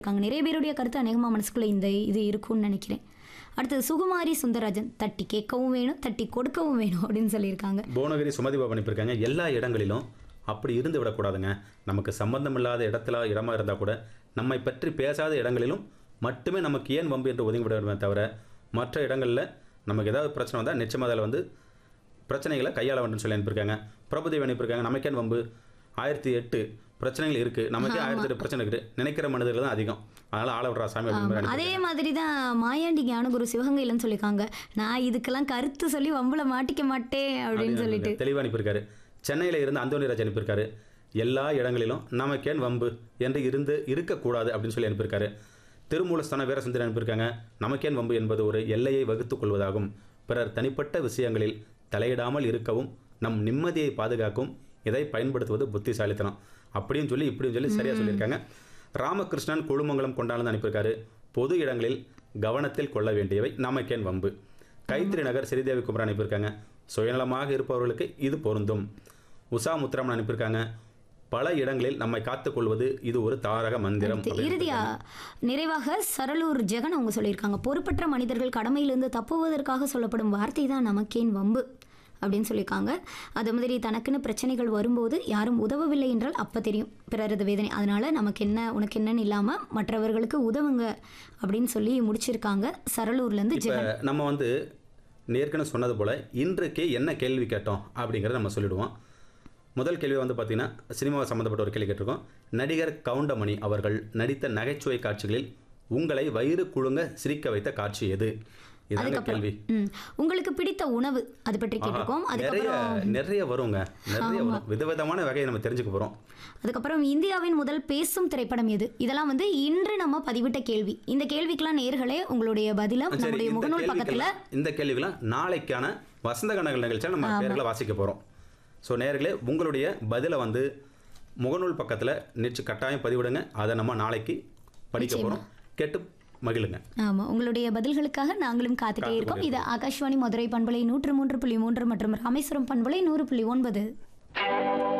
இருக்காங்க நிறைய பேருடைய கருத்து அநேகமாக மனசுக்குள்ளே இந்த இது இருக்கும்னு நினைக்கிறேன் அடுத்தது சுகுமாரி சுந்தரராஜன் தட்டி கேட்கவும் வேணும் தட்டி கொடுக்கவும் வேணும் அப்படின்னு சொல்லியிருக்காங்க புவனகிரி சுமதி பாபு அனுப்பியிருக்காங்க எல்லா இடங்களிலும் அப்படி இருந்து விடக்கூடாதுங்க நமக்கு சம்பந்தம் இல்லாத இடத்துல இடமா இருந்தால் கூட நம்மை பற்றி பேசாத இடங்களிலும் மட்டுமே நமக்கு ஏன் வம்பு என்று ஒதுங்கி விட வேண்டுமே தவிர மற்ற இடங்களில் நமக்கு ஏதாவது பிரச்சனை வந்தால் நிச்சயமாக அதில் வந்து பிரச்சனைகளை கையாள வேண்டும் சொல்லி அனுப்பியிருக்காங்க பிரபுதேவி அனுப்பியிருக்காங்க நமக்கேன் வம்பு ஆயிரத்தி எட்டு பிரச்சனைகள் இருக்குது நமக்கே ஆயிரத்தி எட்டு பிரச்சனை இருக்குது நினைக்கிற மனிதர்கள் தான் அதிகம் அதனால் ஆள விட்றா சாமி அப்படின்னு மாதிரி அதே மாதிரி தான் மாயாண்டி ஞானகுரு சிவகங்கையிலன்னு சொல்லியிருக்காங்க நான் இதுக்கெல்லாம் கருத்து சொல்லி வம்புல மாட்டிக்க மாட்டேன் அப்படின்னு சொல்லிட்டு தெளிவாக அனுப்பியிருக்காரு சென்னையில் இருந்து அந்தோனிராஜ் அனுப்பியிருக்காரு எல்லா இடங்களிலும் நமக்கேன் வம்பு என்று இருந்து இருக்கக்கூடாது அப்படின்னு சொல்லி அனுப்பியிருக்காரு திருமூலஸ்தான வீரசுந்தரி அனுப்பியிருக்காங்க நமக்கேன் வம்பு என்பது ஒரு எல்லையை வகுத்துக் கொள்வதாகும் பிறர் தனிப்பட்ட விஷயங்களில் தலையிடாமல் இருக்கவும் நம் நிம்மதியை பாதுகாக்கும் இதை பயன்படுத்துவது புத்திசாலித்தனம் அப்படின்னு சொல்லி இப்படின்னு சொல்லி சரியாக சொல்லியிருக்காங்க ராமகிருஷ்ணன் குழுமங்கலம் கொண்டாந்து அனுப்பியிருக்காரு பொது இடங்களில் கவனத்தில் கொள்ள வேண்டியவை நமக்கேன் வம்பு கைத்திரி நகர் ஸ்ரீதேவி குமரன் அனுப்பியிருக்காங்க சுயநலமாக இருப்பவர்களுக்கு இது பொருந்தும் உஷா முத்துராமன் அனுப்பியிருக்காங்க பல இடங்களில் நம்மை காத்துக்கொள்வது இது ஒரு தாரக மந்திரம் அடுத்து அப்படின்னு இறுதியா நிறைவாக சரளூர் ஜெகன் அவங்க சொல்லியிருக்காங்க பொறுப்பற்ற மனிதர்கள் கடமையிலிருந்து தப்புவதற்காக சொல்லப்படும் வார்த்தை தான் நமக்கேன் வம்பு அப்படின்னு சொல்லியிருக்காங்க அது மாதிரி தனக்குன்னு பிரச்சனைகள் வரும்போது யாரும் உதவவில்லை என்றால் அப்போ தெரியும் பிறரது வேதனை அதனால நமக்கு என்ன உனக்கு என்னன்னு இல்லாமல் மற்றவர்களுக்கு உதவுங்க அப்படின்னு சொல்லி முடிச்சிருக்காங்க சரளூர்லேருந்து இப்போ ஜெகன் நம்ம வந்து நேர்கனவே சொன்னது போல் இன்றைக்கு என்ன கேள்வி கேட்டோம் அப்படிங்கிறத நம்ம சொல்லிடுவோம் முதல் கேள்வி வந்து பார்த்தீங்கன்னா சினிமாவை சம்மந்தப்பட்ட ஒரு கேள்வி கேட்டிருக்கோம் நடிகர் கவுண்டமணி அவர்கள் நடித்த நகைச்சுவை காட்சிகளில் உங்களை வயிறு குழுங்க சிரிக்க வைத்த காட்சி எது இதாங்க அதுக்கப்புறம் கேள்வி ம் உங்களுக்கு பிடித்த உணவு அது பற்றி கேட்டிருக்கோம் நிறைய அதுக்கப்புறம் நிறைய வருங்க நிறைய வரும் விதவிதமான வகையை நம்ம தெரிஞ்சுக்க போகிறோம் அதுக்கப்புறம் இந்தியாவின் முதல் பேசும் திரைப்படம் எது இதெல்லாம் வந்து இன்று நம்ம பதிவிட்ட கேள்வி இந்த கேள்விக்கெல்லாம் நேர்களே உங்களுடைய பதில சரி நம்முடைய இந்த முகநூல் பக்கத்துல கேள்விக்கெல்லாம் இந்த கேள்விக்கெல்லாம் நாளைக்கான வசந்த கணங்கள் நிகழ்ச்சியில் நம்ம பேர்களை வாசிக்க போகிறோம் ஸோ நேர்களே உங்களுடைய பதிலை வந்து முகநூல் பக்கத்தில் நிச்சயம் கட்டாயம் பதிவிடுங்க அதை நம்ம நாளைக்கு படிக்க போகிறோம் கேட்டு மகிழுங்க ஆமா உங்களுடைய பதில்களுக்காக நாங்களும் காத்துட்டே இருக்கோம் இது ஆகாஷ்வாணி மதுரை பண்பலை நூற்று மூன்று புள்ளி மூன்று மற்றும் ராமேஸ்வரம் பண்பலை நூறு புள்ளி ஒன்பது